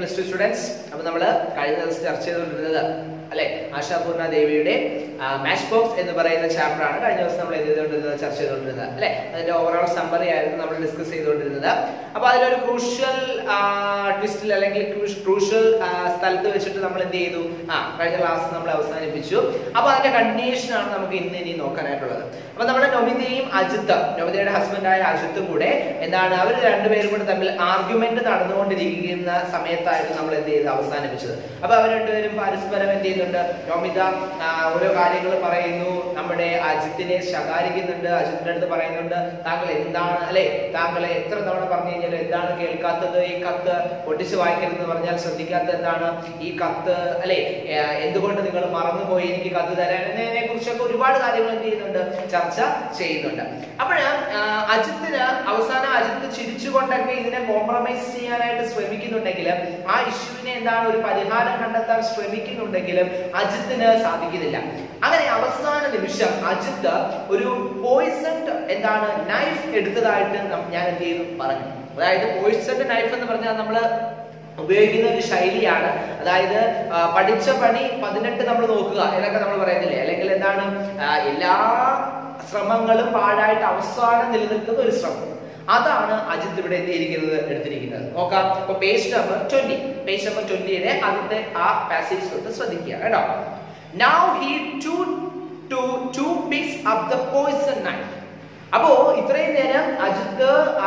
Students അപ്പൊ നമ്മൾ കഴിഞ്ഞ ദിവസം ചർച്ച ചെയ്തുകൊണ്ടിരുന്നത് അല്ലെ ആശാപൂർണ ദേവിയുടെ മാച്ച് ബോക്സ് എന്ന് പറയുന്ന ചാപ്റ്റർ ആണ് കഴിഞ്ഞ ദിവസം നമ്മൾ എന്ത് ചെയ്തുകൊണ്ടിരുന്നത് ചർച്ച ചെയ്തുകൊണ്ടിരുന്നത് അല്ലെ അതിന്റെ ഓവറോൾ സമ്മറി ആയിരുന്നു നമ്മൾ ഡിസ്കസ് ചെയ്തുകൊണ്ടിരുന്നത് അപ്പൊ അതിലൊരു ക്രൂഷ്യൽ ട്വിസ്റ്റിൽ അല്ലെങ്കിൽ ക്രൂഷ്യൽ സ്ഥലത്ത് വെച്ചിട്ട് നമ്മൾ എന്ത് ചെയ്തു ആ കഴിഞ്ഞ ക്ലാസ് നമ്മൾ അവസാനിപ്പിച്ചു അപ്പൊ അതിന്റെ കണ്ടീഷൻ ആണ് നമുക്ക് ഇന്ന് ഇനി നോക്കാനായിട്ടുള്ളത് അപ്പൊ നമ്മുടെ നൊമിതയും അജിത്ത് നൊമിതയുടെ ഹസ്ബൻഡായ അജിത്തും കൂടെ എന്താണ് അവർ രണ്ടുപേരും കൂടെ തമ്മിൽ ആർഗ്യുമെന്റ് നടന്നുകൊണ്ടിരിക്കുന്ന സമയത്തായിരുന്നു നമ്മൾ എന്ത് ചെയ്ത് അവസാനിപ്പിച്ചത് അപ്പൊ അവർ രണ്ടുപേരും പരസ്പരം എന്ത് ചെയ്യുന്നുണ്ട് നോമിത ആ, ഓരോ കാര്യങ്ങൾ പറയുന്നു നമ്മുടെ അജിത്തിനെ ശകാരിക്കുന്നുണ്ട് അജിത്തിന്റെ അടുത്ത് പറയുന്നുണ്ട് താങ്കൾ എന്താണ് അല്ലെ താങ്കളെ എത്ര തവണ പറഞ്ഞു കഴിഞ്ഞാൽ എന്താണ് കേൾക്കാത്തത് ഈ കത്ത് പൊട്ടിച്ച് വായിക്കരുതെന്ന് പറഞ്ഞാൽ ശ്രദ്ധിക്കാത്തത് എന്താണ് ഈ കത്ത് അല്ലെ എന്തുകൊണ്ട് നിങ്ങൾ മറന്നുപോയി എനിക്ക് കത്ത് തരാൻ എന്നതിനെ കുറിച്ചൊക്കെ ഒരുപാട് കാര്യങ്ങൾ എന്ത് ചെയ്യുന്നുണ്ട് ചർച്ച ചെയ്യുന്നുണ്ട് അപ്പോഴ് അജിത്തിന് അവസാനം അജിത്ത് ചിരിച്ചുകൊണ്ടൊക്കെ ഇതിനെ കോംപ്രമൈസ് ചെയ്യാനായിട്ട് ശ്രമിക്കുന്നുണ്ടെങ്കിലും ആ ഇഷ്യൂവിനെ എന്താണ് ഒരു പരിഹാരം കണ്ടെത്താൻ ശ്രമിക്കുന്നുണ്ടെങ്കിലും അജിത്തിന് സാധിക്കുന്നില്ല അങ്ങനെ അവസാന നിമിഷം അജിത്ത് ഒരു പോയിസൺഡ് എന്താണ് നൈഫ് എടുത്തതായിട്ട് നം- ഞാൻ എന്ത് ചെയ്തു പറഞ്ഞു അതായത് പോയിസൺഡ് നൈഫ് എന്ന് പറഞ്ഞാൽ നമ്മള് ഉപയോഗിക്കുന്ന ഒരു ശൈലിയാണ് അതായത് ആ, പഠിച്ച പണി പതിനെട്ട് നമ്മൾ നോക്കുക എന്നൊക്കെ നമ്മൾ പറയുന്നില്ലേ അല്ലെങ്കിൽ എന്താണ് ആ, എല്ലാ ശ്രമങ്ങളും പാഴായിട്ട് അവസാനം നിലനിൽക്കുന്ന ഒരു ശ്രമം അതാണ് അജിത്ത് ഇവിടെ എന്തിരിക്കുന്നത് എടുത്തിരിക്കുന്നത് നോക്കാം ഇപ്പൊ page number twenty page number ട്വന്റിയുടെ അതിന്റെ ആ പാസേജ് തൊട്ട് ശ്രദ്ധിക്കുക കേട്ടോ now he to to to picks up the poison knife അപ്പോ ഇത്രയും നേരം അജിത്ത്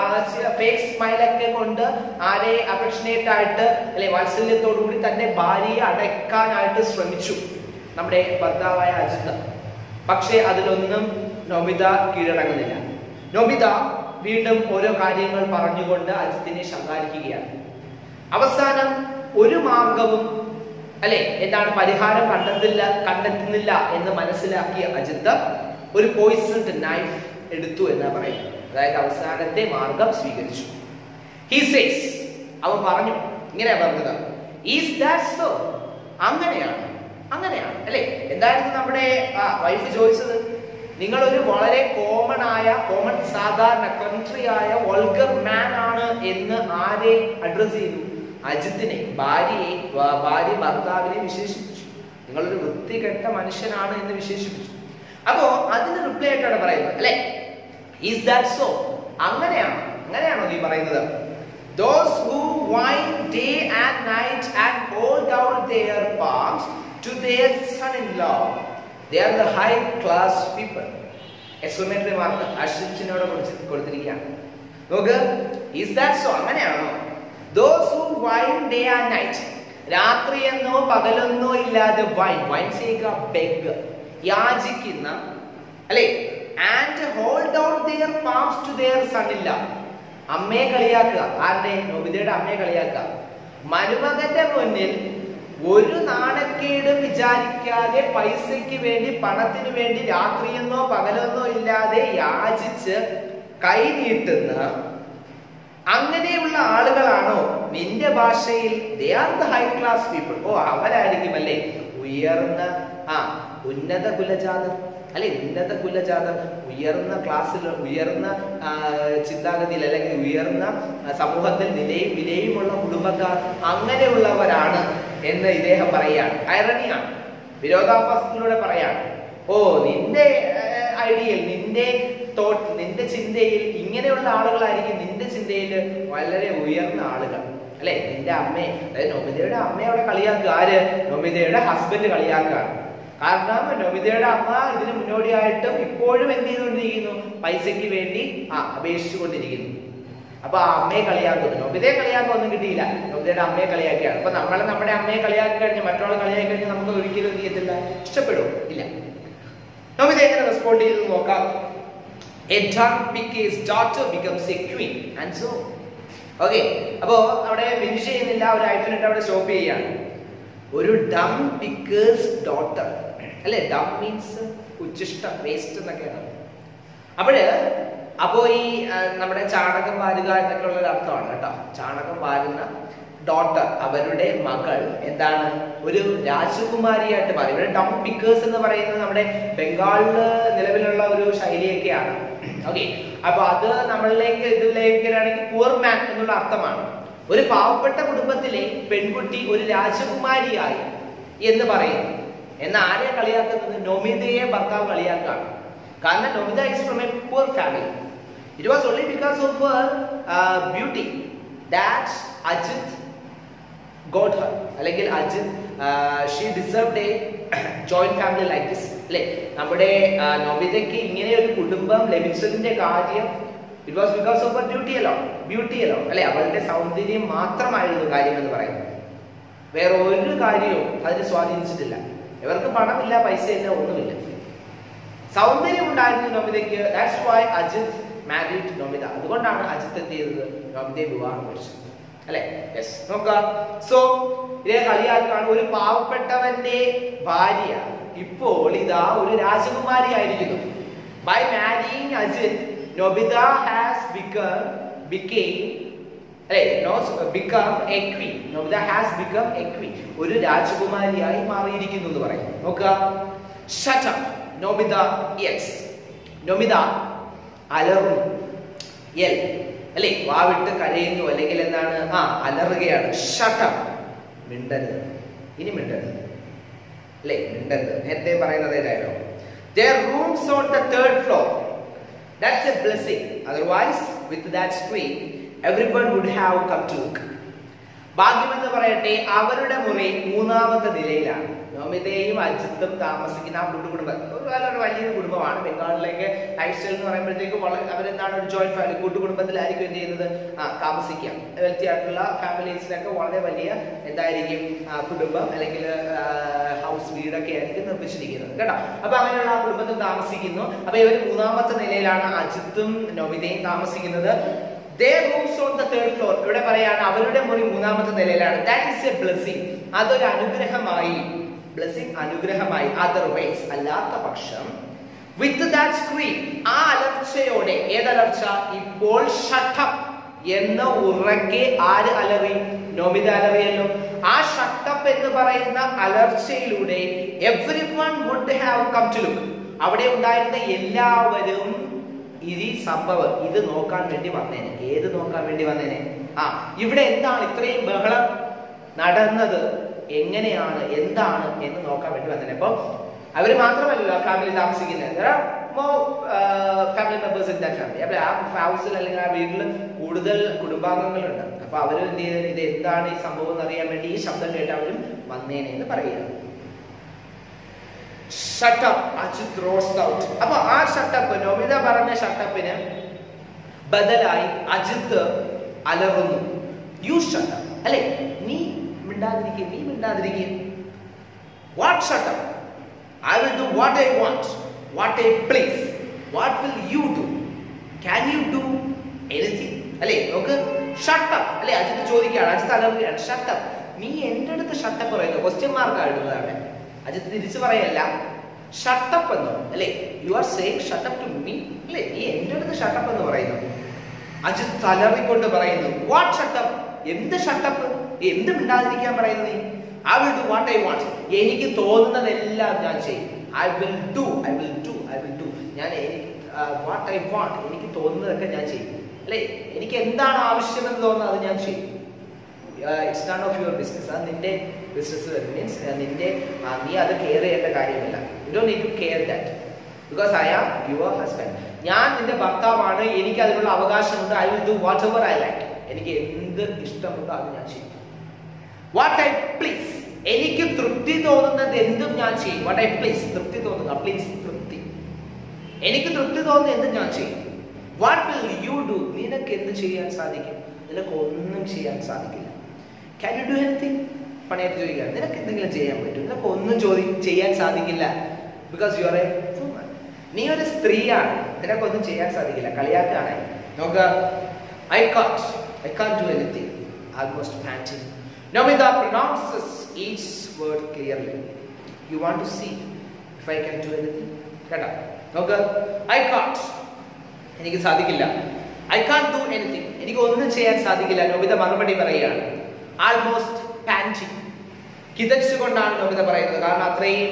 ഫേക്ക് സ്മൈലൊക്കെ കൊണ്ട് ആരെ അഫക്ഷനേറ്റ് ആയിട്ട് അല്ലെ വാത്സല്യത്തോടു കൂടി തന്റെ ഭാര്യയെ അടയ്ക്കാനായിട്ട് ശ്രമിച്ചു നമ്മുടെ ഭർത്താവായ അജിത്ത് പക്ഷേ അതിലൊന്നും നൊമിത കീഴടങ്ങുന്നില്ല നൊമിത വീണ്ടും ഓരോ കാര്യങ്ങൾ പറഞ്ഞുകൊണ്ട് അജിത്തിനെ ശങ്കാരിക്കുകയാണ് അവസാനം ഒരു മാർഗവും അല്ലെ എന്താണ് പരിഹാരം കണ്ടെത്തില്ല കണ്ടെത്തുന്നില്ല എന്ന് മനസ്സിലാക്കിയ അജിത്ത് ഒരു പോയിസൺഡ് നൈഫ് എടുത്തു എന്ന് പറയുന്നത് അതായത് അവസാനത്തെ മാർഗം സ്വീകരിച്ചു ഹി സേസ് അവൻ പറഞ്ഞു ഇങ്ങനെയാ പറഞ്ഞത് ഈസ് ദാറ്റ് സോ അങ്ങനെയാണ് അങ്ങനെയാണ് അല്ലെ എന്തായിരുന്നു നമ്മുടെ വൈഫ് ചോദിച്ചത് നിങ്ങൾ ഒരു വളരെ കോമൺ ആയ കോമൺ സാധാരണ കൺട്രി ആയ വൾഗർ മാൻ ആണ് എന്ന് ആരെ അഡ്രസ് ചെയ്തു അജിത്തിനെ ഭാര്യയെ വ- ഭാര്യ ഭർത്താവിനെ വിശേഷിപ്പിച്ചു നിങ്ങളൊരു വൃത്തികെട്ട മനുഷ്യനാണ് എന്ന് വിശേഷിപ്പിച്ചു അപ്പോ അതിന് റിപ്ലൈ ആയിട്ടാണ് പറയുന്നത് അല്ലെ ഈസ് ദാറ്റ് സോ അങ്ങനെയാണ് അങ്ങനെയാണോ നീ പറയുന്നത് Those who whine day and night and hold out their palms to their son-in-law, they are the high class people. Exclamatory mark അശ്വിനോട് കൊടുത്തിരിക്കുകയാണ് നോക്ക് ഈസ് ദാറ്റ് സോ അങ്ങനെയാണോ those who whine day and night രാത്രിയെന്നോ പകലെന്നോ ഇല്ലാതെ whine whine ചെയ്യുക beg യാചിക്കുന്ന അല്ലെ and hold out their palms to their സണ്ണില്ല അമ്മയെ കളിയാക്കുക ആരുടെ നോബിതയുടെ അമ്മയെ കളിയാക്കുക മരുമകന്റെ മുന്നിൽ ഒരു നാണക്കേടും വിചാരിക്കാതെ പൈസയ്ക്ക് വേണ്ടി പണത്തിന് വേണ്ടി രാത്രിയെന്നോ പകലെന്നോ ഇല്ലാതെ യാചിച്ച് കൈ നീട്ടുന്ന അങ്ങനെയുള്ള ആളുകളാണോ നിന്റെ ഭാഷയിൽ they are the high class people ഓ അവരായിരിക്കും അല്ലേ ഉയർന്ന ആ ഉന്നത കുലജാതർ അല്ലെ ഉന്നത കുലജാതർ ഉയർന്ന ക്ലാസ്സിൽ ഉയർന്ന ആ, ചിന്താഗതിയിൽ അല്ലെങ്കിൽ ഉയർന്ന ആ, സമൂഹത്തിൽ നിലയും വിലയുമുള്ള കുടുംബക്കാർ അങ്ങനെയുള്ളവരാണ് എന്ന് ഇദ്ദേഹം പറയാണ് ഐറണിയാണ് വിരോധാഭാസത്തിലൂടെ പറയാണ് ഓ നിന്റെ ഐഡിയൽ നിന്റെ തോട്ട് നിന്റെ ചിന്തയിൽ ഇങ്ങനെയുള്ള ആളുകളായിരിക്കും നിന്റെ ചിന്തയിൽ വളരെ ഉയർന്ന ആളുകൾ അല്ലെ നിന്റെ അമ്മയെ അതായത് നൊമിതയുടെ അമ്മയെ അവിടെ കളിയാക്കുക ആര് നൊമിതയുടെ ഹസ്ബൻഡ് കളിയാക്കുകയാണ് കാരണം നൊമിതയുടെ അമ്മ ഇതിന് മുന്നോടിയായിട്ടും ഇപ്പോഴും എന്ത് ചെയ്തുകൊണ്ടിരിക്കുന്നു പൈസയ്ക്ക് വേണ്ടി ആ അപേക്ഷിച്ചു കൊണ്ടിരിക്കുന്നു അപ്പൊ ആ അമ്മയെ കളിയാക്കുന്നു നൊബിതയെ കളിയാക്കാൻ ഒന്നും കിട്ടിയില്ല നൊബിതയുടെ അമ്മയെ കളിയാക്കിയാണ് അപ്പൊ നമ്മൾ നമ്മുടെ അമ്മയെ കളിയാക്കി കഴിഞ്ഞാൽ മറ്റൊരാളെ കളിയാക്കി കഴിഞ്ഞാൽ നമുക്ക് ഒരിക്കലും എന്ത് ചെയ്യത്തില്ല ഇഷ്ടപ്പെടും ഇല്ല നൊബിത എങ്ങനെ റെസ്പോണ്ട് ചെയ്ത് നോക്കാം A dumb pig's daughter becomes a queen and so okay അപ്പോ അവിടെ ഫിനിഷ് ചെയ്യുന്നില്ല ഒരു ഐഫിനിട്ട് അവിടെ സ്റ്റോപ്പ് ചെയ്യാണ് ഒരു ഡം പിക്കേഴ്സ് ഡോട്ടർ അല്ലെ ഡം മീൻസ് ഉച്ചിഷ്ട വേസ്റ്റ് എന്നൊക്കെയാണ് അപ്പോഴ് അപ്പോ ഈ ആ, നമ്മുടെ ചാണകം വാരുക എന്നൊക്കെ ഉള്ള ഒരു അർത്ഥമാണ് കേട്ടോ ചാണകം വാരുന്ന ഡോട്ടർ അവരുടെ മകൾ എന്താണ് ഒരു രാജകുമാരിയായിട്ട് മാറി ഇവിടെ ഡം പിക്കേഴ്സ് എന്ന് പറയുന്നത് നമ്മുടെ ബംഗാളില് നിലവിലുള്ള ഒരു ശൈലിയൊക്കെയാണ് ഓക്കെ അപ്പൊ അത് നമ്മളിലേക്ക് ഇതിലേക്ക് വരികയാണെങ്കിൽ പുവർ മാൻ എന്നുള്ള അർത്ഥമാണ് ഒരു പാവപ്പെട്ട കുടുംബത്തിലെ പെൺകുട്ടി ഒരു രാജകുമാരിയായി എന്ന് പറയുന്നു എന്നാൽ ആരെ കളിയാക്കുന്നത് നൊമിതയെ ഭർത്താവ് കളിയാക്കാണ് കാരണം Nomita is from a poor family it was only because of beauty that Ajit got her അല്ലെങ്കിൽ Ajit she deserved a joint family like this അല്ലെ നമ്മുടെ ആ, നൊമിതയ്ക്ക് ഇങ്ങനെ ഒരു കുടുംബം ലഭിച്ചതിന്റെ കാര്യം it was because of her beauty അല്ലോ ബ്യൂട്ടി അല്ലോ അല്ലെ അവളുടെ സൗന്ദര്യം മാത്രമായിരുന്നു കാര്യം എന്ന് പറയുന്നത് വേറെ ഒരു കാര്യവും അതിനെ സ്വാധീനിച്ചിട്ടില്ല ഇവർക്ക് പണമില്ല പൈസ ഇല്ല ഒന്നുമില്ല സൗന്ദര്യം ഉണ്ടായിരുന്നു നൊമിതയ്ക്ക് that's why Ajit married Nomita അതുകൊണ്ടാണ് അജിത് എന്ത് ചെയ്തത് നൊമിതയെ വിവാഹം കഴിച്ചത് അല്ലെ യെസ് നോക്കുക സോ ഇതേ കളിയാക്കാണ് ഒരു പാവപ്പെട്ടവന്റെ ഭാര്യ ഇപ്പോൾ ഇതാ ഒരു രാജകുമാരി ആയിരിക്കുന്നു by marrying Ajit Nobita has become became അല്ലെ not become a queen Nobita has become a queen ഒരു രാജകുമാരിയായി മാറിയിരിക്കുന്നു എന്ന് പറയും നോക്കുക ഷട്ട് നൊബിത യെസ് നൊബിത അലറുന്നു എൽ അല്ലെ വാവിട്ട് കരയുന്നു അല്ലെങ്കിൽ എന്താണ് ആ അലറുകയാണ് ഷട്ടം മിണ്ടരുത് ഇനി മിണ്ടരുത് അല്ലെ മിണ്ടരുത് നേരത്തെ പറയുന്നത് ഏതായാലും Their rooms on the third floor. That's a blessing. Otherwise, with that screen, everyone would have come to look. ഭാഗ്യമെന്ന് പറയട്ടെ അവരുടെ മുറി മൂന്നാമത്തെ നിലയിലാണ് നോമിതയും അജിത്തും താമസിക്കുന്ന ആ കൂട്ടുകുടുംബം ഒരു വളരെ വലിയൊരു കുടുംബമാണ് ബംഗാളിലേക്ക് ലൈഫ് സ്റ്റൈൽ എന്ന് പറയുമ്പോഴത്തേക്ക് വളരെ അവരെന്താണ് ഒരു ജോയിന്റ് ഫാമിലി കൂട്ടുകുടുംബത്തിലായിരിക്കും എന്ത് ചെയ്യുന്നത് ആ താമസിക്കാം വെൽത്തി ആയിട്ടുള്ള ഫാമിലീസിലൊക്കെ വളരെ വലിയ എന്തായിരിക്കും ആ, കുടുംബം അല്ലെങ്കിൽ ഹൗസ് വീടൊക്കെ ആയിരിക്കും നിർമ്മിച്ചിരിക്കുന്നത് കേട്ടോ അപ്പൊ അങ്ങനെയുള്ള ആ കുടുംബത്തിൽ താമസിക്കുന്നു അപ്പൊ ഇവർ മൂന്നാമത്തെ നിലയിലാണ് അജിത്തും നൊമിതയും താമസിക്കുന്നത് Their rooms on the third floor. ഇവിടെ പറയാണ് അവരുടെ മുറി മൂന്നാമത്തെ നിലയിലാണ് ദാറ്റ് ഈസ് എ ബ്ലെസ്സിങ് അതൊരു അനുഗ്രഹമായി ബ്ലെസ്സിങ് അനുഗ്രഹമായി അതർവൈസ് അല്ലാത്ത പക്ഷം വിത്ത് ദാറ്റ് സ്ക്രീൻ ആ അലർച്ചയോടെ ഏതലർച്ച ഇപ്പോൾ ഷട്ടപ്പ് എന്ന ഉറക്കെ ആര് അലറി നോമിത അലറിയല്ലോ ആ ഷട്ടപ്പ് എന്ന് പറയുന്ന അലർച്ചയിലൂടെ everyone would have come to look അവിടെ ഉണ്ടായിരുന്ന എല്ലാവരും ഇത് സംഭവം ഇത് നോക്കാൻ വേണ്ടി വന്നേനെ ഏത് നോക്കാൻ വേണ്ടി വന്നേനെ ആ ഇവിടെ എന്താണ് ഇത്രയും ബഹളം നടന്നത് എങ്ങനെയാണ് എന്താണ് എന്ന് നോക്കാൻ വേണ്ടി വന്നേനെ അപ്പൊ അവര് മാത്രമല്ലല്ലോ ഫാമിലി താമസിക്കുന്നത് family members in that family അപ്പൊ ആ ഹൗസിൽ അല്ലെങ്കിൽ ആ വീട്ടിൽ കൂടുതൽ കുടുംബാംഗങ്ങളുണ്ട് അപ്പൊ അവര് എന്ത് ചെയ്തത് ഇത് എന്താണ് ഈ സംഭവം എന്ന് അറിയാൻ വേണ്ടി ഈ ശബ്ദം കേട്ട് അവരും വന്നേനെ എന്ന് പറയുക ഷട്ടപ്പ് അജിത് റോസ് ഔട്ട് അപ്പൊ ആ ഷട്ടപ്പ് നൊമിത പറഞ്ഞ ഷട്ടപ്പിന് ബദലായി അജിത്ത് അലറുന്നു യു ഷട്ടപ്പ് അല്ലെ നീ മിണ്ടാതിരിക്കും നീ മിണ്ടാതിരിക്കും what shut up I will do what I want what I please what will you do can you do anything അല്ലെ നമുക്ക് ഷട്ടപ്പ് അല്ലെ അജിത്ത് ചോദിക്കുകയാണ് അജിത്ത് അലറുകയാണ് ഷട്ടപ്പ് നീ എൻ്റെ അടുത്ത് ഷട്ടപ്പ് പറയുന്നു ക്വസ്റ്റ്യൻ മാർക്ക് എഴുതുന്നതാണ് അജിത്ത് തിരിച്ചു പറയല്ല ഷട്ടപ്പ് എന്നോ അല്ലെ you are saying shut up to me അല്ലെ നീ എൻ്റെ അടുത്ത് ഷട്ടപ്പ് എന്ന് പറയുന്നു അജിത്ത് തലറിക്കൊണ്ട് പറയുന്നു വാട്ട് ഷട്ടപ്പ് എന്ത് ഷട്ടപ്പ് എന്ത് മിണ്ടാതിരിക്കാൻ പറയുന്നു നീ I will do what I want എനിക്ക് തോന്നുന്നതെല്ലാം ഞാൻ ചെയ്യും I will do I will do I will do ഞാൻ വാട്ട് ഐ വാണ്ട് എനിക്ക് തോന്നുന്നതൊക്കെ ഞാൻ ചെയ്യും അല്ലെ എനിക്ക് എന്താണ് ആവശ്യമെന്ന് തോന്നുന്നത് അത് ഞാൻ ചെയ്യും it's none of your business അത് നിന്റെ ബിസിനസ് മീൻസ് നിന്റെ ആ, നീ അത് കെയർ ചെയ്യേണ്ട കാര്യമില്ല you do need to care that because I am your husband ഞാൻ നിന്റെ ഭർത്താവാണ് എനിക്ക് അതിനുള്ള അവകാശമുണ്ട് I will do whatever I like എനിക്ക് എന്ത് ഇഷ്ടമുണ്ടോ അത് ഞാൻ ചെയ്യും വാട്ട് ഐ പ്ലീസ് എനിക്ക് തൃപ്തി തോന്നുന്നത് എന്തും ഞാൻ ചെയ്യും വാട്ട് ഐ പ്ലീസ് തൃപ്തി തോന്നുക പ്ലീസ് തൃപ്തി എനിക്ക് തൃപ്തി തോന്നുന്നത് എന്തും ഞാൻ ചെയ്യും വാട്ട് വിൽ യു ഡു നിനക്ക് എന്ത് ചെയ്യാൻ സാധിക്കും നിനക്ക് ഒന്നും ചെയ്യാൻ സാധിക്കില്ല ക്യാൻ യു ഡു എനിത്തിങ് പണിയായിട്ട് ചോദിക്കുക നിനക്ക് എന്തെങ്കിലും ചെയ്യാൻ പറ്റും നിനക്ക് ഒന്നും ചോദി ചെയ്യാൻ സാധിക്കില്ല because you are a woman നീ ഒരു സ്ത്രീയാണ് നിനക്കൊന്നും ചെയ്യാൻ സാധിക്കില്ല കളിയാക്കാണ് നോക്കുക I can't I can do anything almost panting Namita pronounces each word clearly. You want to see if I can do anything? കേട്ടോ നോക്ക് ഐ കാട്ട് എനിക്ക് സാധിക്കില്ല ഐ കാൺ ഡു എനിത്തിങ് എനിക്ക് ഒന്നും ചെയ്യാൻ സാധിക്കില്ല നോബിത മറുപടി പറയുകയാണ് ആൾമോസ്റ്റ് പാൻറ്റിങ് കിതച്ചുകൊണ്ടാണ് നോബിത പറയുന്നത് കാരണം അത്രയും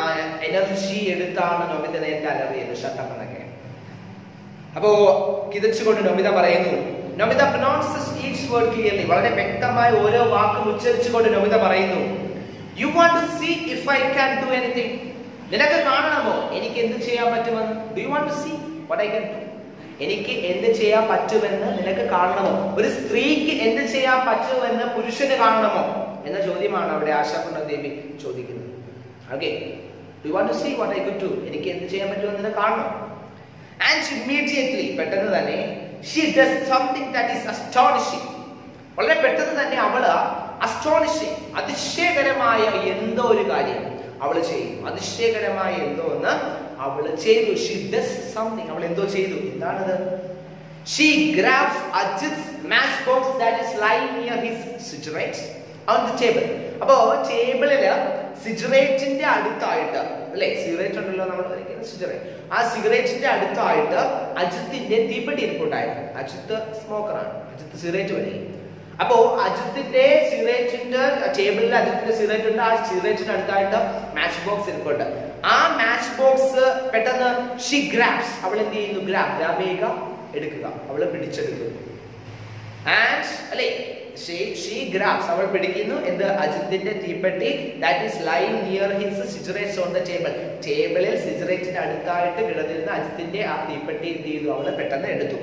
എനർജി എടുത്താണ് നോബിത നേരത്തെ അലറിയത് ഷട്ടപ്പ് എന്നൊക്കെ അപ്പോ കിതച്ചുകൊണ്ട് നോബിത പറയുന്നു Namita pronounces each word clearly വളരെ വ്യക്തമായി ഓരോ വാക്കും ഉച്ചരിച്ചുകൊണ്ട് നമിത പറയുന്നു you want to see if I can do anything നിനക്ക് കാണണമോ എനിക്ക് എന്ത് ചെയ്യാൻ പറ്റുമെന്ന് do you want to see what I can do എനിക്ക് എന്ത് ചെയ്യാൻ പറ്റുമെന്ന് നിനക്ക് കാണണമോ ഒരു സ്ത്രീക്ക് എന്ത് ചെയ്യാൻ പറ്റുമെന്ന് പുരുഷന് കാണണമോ എന്ന ചോദ്യമാണ് അവിടെ ആശാപൂർണ ദേവി ചോദിക്കുന്നത് okay do want to see what I could do എനിക്ക് എന്ത് ചെയ്യാൻ പറ്റുമെന്ന് നിനക്ക് കാണണം ആൻഡ് ഇമ്മീഡിയറ്റ്ലി പെട്ടെന്ന് തന്നെ she does something that is astonishing വളരെ പെട്ടെന്ന് തന്നെ അവള് അസ്റ്റോണിഷിംഗ് അതിശയകരമായ എന്തോ ഒരു കാര്യം അവള് ചെയ്യും അതിശയകരമായ എന്തോ ഒന്ന് അവള് ചെയ്തു ഷീ ഡസ് സംതിങ് അവൾ എന്തോ ചെയ്തു എന്താണത് she grabs Ajit's match box that is lying near his cigarettes on the table അപ്പോ ടേബിളില് സിഗരറ്റിന്റെ അടുത്തായിട്ട് അല്ലെ സിഗരറ്റ് ഉണ്ടല്ലോ നമ്മൾ സിഗരറ്റ് ആ സിഗരറ്റിന്റെ അടുത്തായിട്ട് അജിത്തിന്റെ തീപ്പെട്ടി ഇരിപ്പുണ്ടായിരുന്നു അജിത്ത് സ്മോക്കറാണ് അജിത്ത് സിഗരറ്റ് വലിക്കും അപ്പോ അജിത്തിന്റെ സിഗരറ്റിന്റെ ടേബിളിൽ അജിത്തിന്റെ സിഗരറ്റ് ഉണ്ട് ആ സിഗരറ്റിന് അടുത്തായിട്ട് മാച്ച് ബോക്സ് ഇരിപ്പുണ്ട് ആ മാച്ച് ബോക്സ് പെട്ടെന്ന് ഷി ഗ്രാബ്സ് അവൾ എന്ത് ചെയ്യുന്നു ഗ്രാബ് ഗ്രാബ് ചെയ്യുക എടുക്കുക അവള് പിടിച്ചെടുക്കുന്നു ആൻഡ് അല്ലെ ഷീ ഗ്രാബ്സ് അവൾ പിടിക്കുന്നു എന്ത് അജിത്തിന്റെ തീപ്പെട്ടി that is lying near his cigarettes on the table ടേബിളിൽ സിജറേറ്റിന് അടുത്തായിട്ട് കിടന്നിരുന്ന അജിത്തിന്റെ ആ തീപ്പെട്ടി എന്ത് ചെയ്തു അവള് പെട്ടെന്ന് എടുത്തു